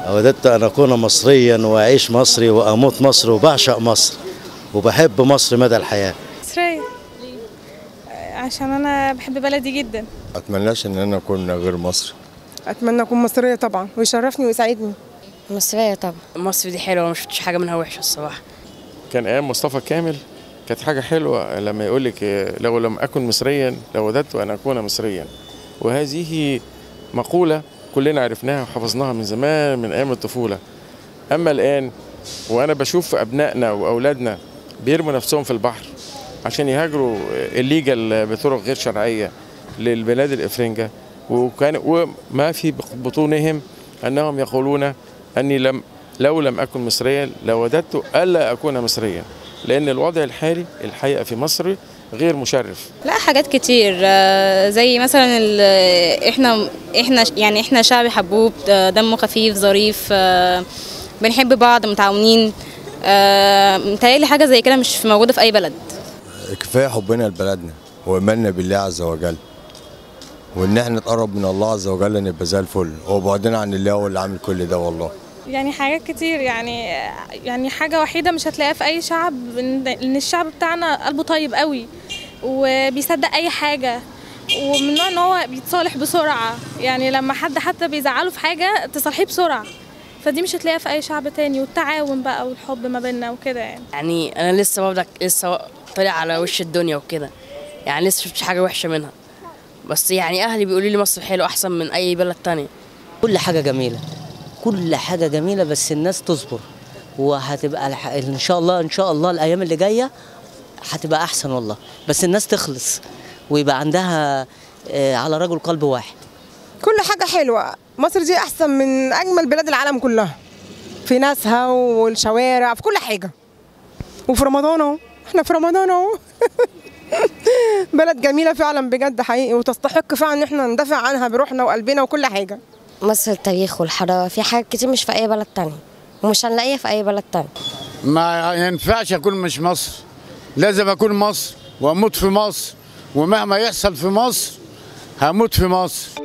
وددت أن أكون مصريا وأعيش مصري وأموت مصري وبعشق مصر وبحب مصر مدى الحياة مصرية عشان أنا بحب بلدي جدا اتمناش ان انا اكون غير مصري اتمنى اكون مصريه طبعا ويشرفني ويسعدني مصرية طبعا مصر دي حلوه ما شفتش حاجه منها وحشه الصراحه كان ايام مصطفى كامل كانت حاجه حلوه لما يقول لك إيه، لو لم اكن مصريا لوددت ان اكون مصريا وهذه مقوله كلنا عرفناها وحفظناها من زمان من ايام الطفوله اما الان وانا بشوف ابنائنا واولادنا بيرموا نفسهم في البحر عشان يهاجروا الليجل بطرق غير شرعيه للبلاد الافرنجه وكان وما في بطونهم انهم يقولون اني لم لو لم اكن مصريا لوددت الا اكون مصريا لان الوضع الحالي الحقيقه في مصر غير مشرف لا حاجات كتير آه، زي مثلا ال- احنا احنا يعني احنا شعب حبوب آه، دمه خفيف ظريف آه، بنحب بعض متعاونين آه، متهيألي حاجة زي كده مش موجودة في أي بلد كفايه حبنا لبلدنا وايماننا بالله عز وجل وان احنا نتقرب من الله عز وجل نبقى زي الفل وبعدنا عن الله هو اللي عامل كل ده والله يعني حاجات كتير يعني يعني حاجة وحيدة مش هتلاقيها في أي شعب إن إن الشعب بتاعنا قلبه طيب قوي وبيصدق أي حاجة ومن النوع إن هو بيتصالح بسرعة يعني لما حد حتى بيزعله في حاجة تصالحيه بسرعة فدي مش هتلاقيها في أي شعب تاني والتعاون بقى والحب ما بيننا وكده يعني يعني انا لسه ببدا لسه طالع على وش الدنيا وكده يعني لسه شفتش حاجه وحشه منها بس يعني اهلي بيقولوا لي مصر حلو احسن من اي بلد تانية كل حاجة جميلة كل حاجة جميلة بس الناس تصبر وهتبقى الح... ان شاء الله ان شاء الله الايام اللي جاية هتبقى احسن والله بس الناس تخلص ويبقى عندها آه، على رجل قلب واحد كل حاجه حلوه مصر دي احسن من اجمل بلاد العالم كلها في ناسها والشوارع في كل حاجه وفي رمضان اهو احنا في رمضان اهو بلد جميله فعلا بجد حقيقي وتستحق فعلا ان احنا ندافع عنها بروحنا وقلبنا وكل حاجه مصر التاريخ والحضارة في حاجات كتير مش في أي بلد تاني ومش هنلاقيها في أي بلد تاني ما ينفعش اكون مش مصر لازم اكون مصر واموت في مصر ومهما يحصل في مصر هموت في مصر